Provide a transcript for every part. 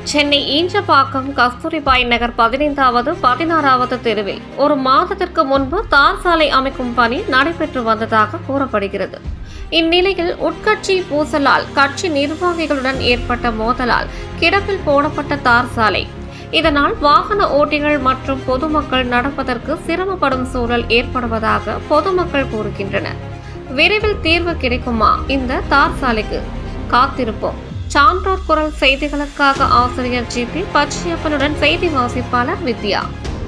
சென்னை ஈஞ்சப்பாக்கம் கஸ்தூரிபாய் நகர் பதினைந்தாவது பதினாறாவது தெருவில் ஒரு மாதத்திற்கு முன்பு தார் சாலை அமைக்கும் பணி நடைபெற்று வந்ததாக கூறப்படுகிறது இந்நிலையில் உட்கட்சி பூசலால் கட்சி நிர்வாகிகளுடன் ஏற்பட்ட மோதலால் கிடப்பில் போடப்பட்ட தார் சாலை இதனால் வாகன ஓட்டிகள் மற்றும் பொதுமக்கள் நடப்பதற்கு சிரமப்படும் சூழல் ஏற்படுவதாக பொதுமக்கள் கூறுகின்றனர் விரைவில் தீர்வு கிடைக்குமா இந்த தார் சாலைக்கு காத்திருப்போம் சான்றோர் குரல் செய்திகளுக்காக ஆசிரியர் ஜி பி பச்சையப்பனுடன் செய்தி வாசிப்பாளர் வித்யா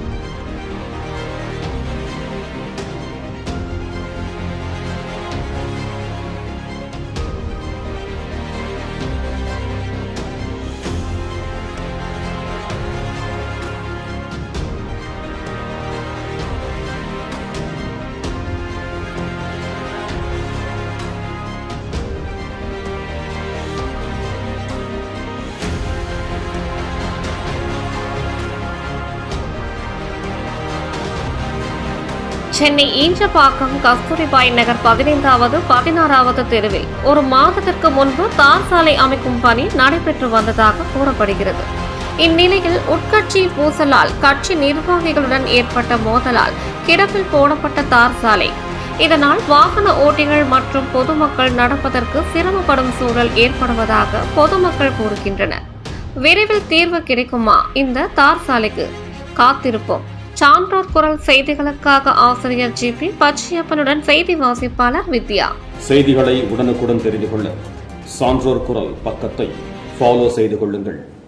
சென்னை ஈஞ்சப்பாக்கம் கஸ்தூரிபாய் நகர் பதினைந்தாவது பதினாறாவது தெருவில் ஒரு மாதத்திற்கு முன்பு தார் சாலை அமைக்கும் பணி நடைபெற்று வந்ததாக கூறப்படுகிறது இந்நிலையில் உட்கட்சி பூசலால் கட்சி நிர்வாகிகளுடன் ஏற்பட்ட மோதலால் கிடப்பில் போடப்பட்ட தார் சாலை இதனால் வாகன ஓட்டிகள் மற்றும் பொதுமக்கள் நடப்பதற்கு சிரமப்படும் சூழல் ஏற்படுவதாக பொதுமக்கள் கூறுகின்றனர் விரைவில் தீர்வு கிடைக்குமா இந்த தார் சாலைக்கு காத்திருப்போம் சான்றோர் குரல் செய்திகளுக்காக ஆசிரியர் ஜி பி பச்சையப்பனுடன் செய்தி வாசிப்பாளர் வித்யா செய்திகளை உடனுக்குடன் தெரிந்து கொள்ள சான்றோர் குரல் பக்கத்தை ஃபாலோ செய்து கொள்ளுங்கள்